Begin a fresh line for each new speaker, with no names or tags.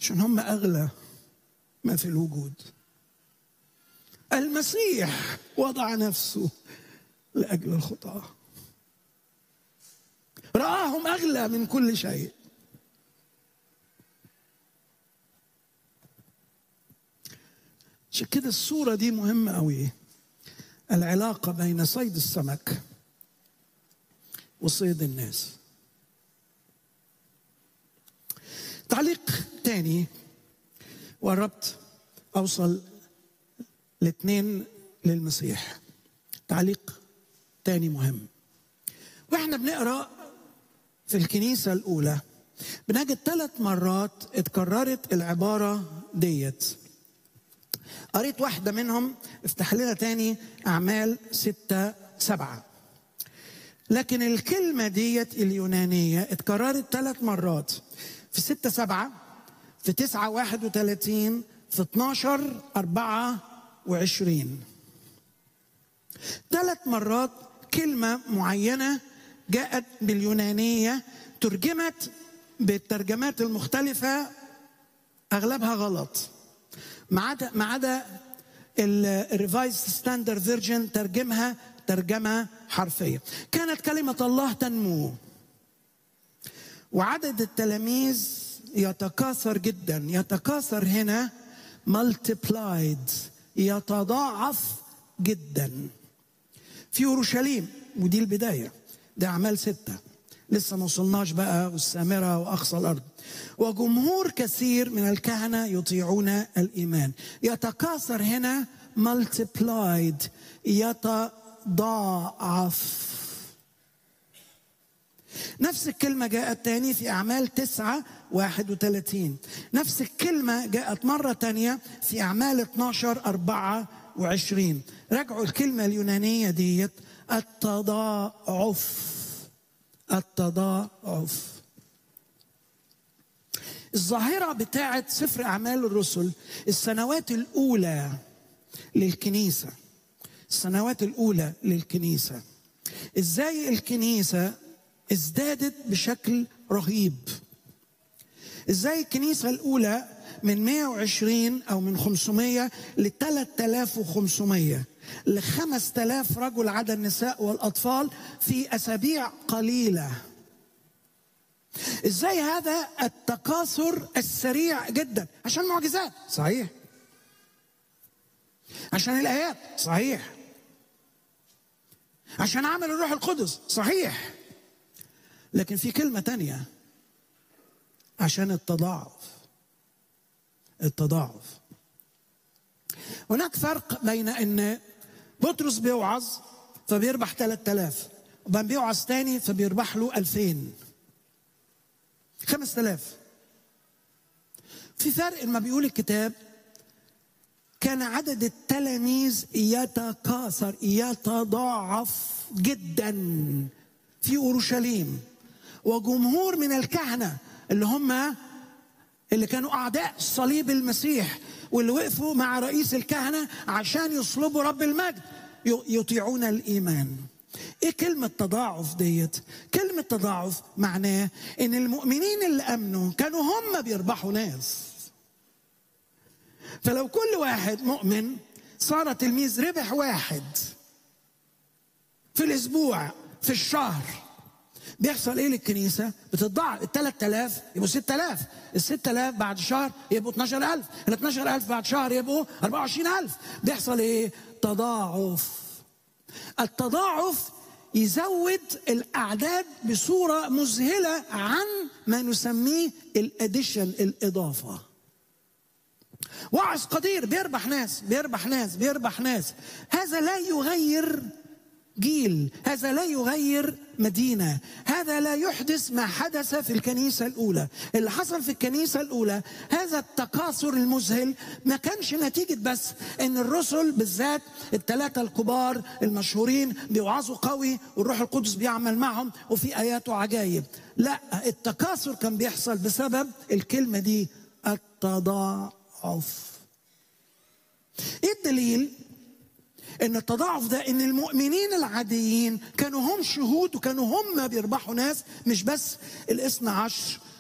عشان هم اغلى ما في الوجود المسيح وضع نفسه لاجل الخطاه راهم اغلى من كل شيء عشان كده الصوره دي مهمه قوي العلاقه بين صيد السمك وصيد الناس تعليق تاني وقربت اوصل الاثنين للمسيح تعليق تاني مهم واحنا بنقرا في الكنيسه الاولى بنجد ثلاث مرات اتكررت العباره ديت قريت واحدة منهم افتح لنا تاني أعمال ستة سبعة لكن الكلمة ديت اليونانية اتكررت ثلاث مرات في ستة سبعة في تسعة واحد وثلاثين في اتناشر أربعة وعشرين ثلاث مرات كلمة معينة جاءت باليونانية ترجمت بالترجمات المختلفة أغلبها غلط ما عدا ما عدا الريفايز ستاندرد فيرجن ترجمها ترجمه حرفيه كانت كلمه الله تنمو وعدد التلاميذ يتكاثر جدا يتكاثر هنا multiplied يتضاعف جدا في اورشليم ودي البدايه ده اعمال سته لسه ما وصلناش بقى والسامره واقصى الارض وجمهور كثير من الكهنه يطيعون الايمان يتكاثر هنا multiplied يتضاعف نفس الكلمة جاءت تاني في أعمال تسعة واحد وثلاثين نفس الكلمة جاءت مرة تانية في أعمال 12 أربعة وعشرين راجعوا الكلمة اليونانية ديت التضاعف التضاعف الظاهرة بتاعت سفر أعمال الرسل السنوات الأولى للكنيسة السنوات الأولى للكنيسة إزاي الكنيسة ازدادت بشكل رهيب إزاي الكنيسة الأولى من 120 أو من 500 ل 3500 ل 5000 رجل عدا النساء والأطفال في أسابيع قليلة ازاي هذا التكاثر السريع جدا عشان معجزات صحيح عشان الايات صحيح عشان عمل الروح القدس صحيح لكن في كلمه تانية عشان التضاعف التضاعف هناك فرق بين ان بطرس بيوعظ فبيربح 3000 وبعدين بيوعظ تاني فبيربح له 2000 خمس تلاف في فرق ما بيقول الكتاب كان عدد التلاميذ يتكاثر يتضاعف جدا في اورشليم وجمهور من الكهنه اللي هم اللي كانوا اعداء صليب المسيح واللي وقفوا مع رئيس الكهنه عشان يصلبوا رب المجد يطيعون الايمان ايه كلمة تضاعف ديت؟ كلمة تضاعف معناه ان المؤمنين اللي امنوا كانوا هم بيربحوا ناس. فلو كل واحد مؤمن صار تلميذ ربح واحد في الاسبوع في الشهر بيحصل ايه للكنيسة؟ بتتضاعف ال 3000 يبقوا 6000 ال 6000 بعد شهر يبقوا 12000 ال 12000 بعد شهر يبقوا 24000 بيحصل ايه؟ تضاعف التضاعف يزود الاعداد بصوره مذهله عن ما نسميه الاديشن الاضافه وعظ قدير بيربح ناس بيربح ناس بيربح ناس هذا لا يغير جيل هذا لا يغير مدينة هذا لا يحدث ما حدث في الكنيسة الأولى اللي حصل في الكنيسة الأولى هذا التكاثر المذهل ما كانش نتيجة بس أن الرسل بالذات الثلاثة الكبار المشهورين بيوعظوا قوي والروح القدس بيعمل معهم وفي آيات وعجائب لا التكاثر كان بيحصل بسبب الكلمة دي التضاعف ايه الدليل ان التضاعف ده ان المؤمنين العاديين كانوا هم شهود وكانوا هم بيربحوا ناس مش بس الاثنى عشر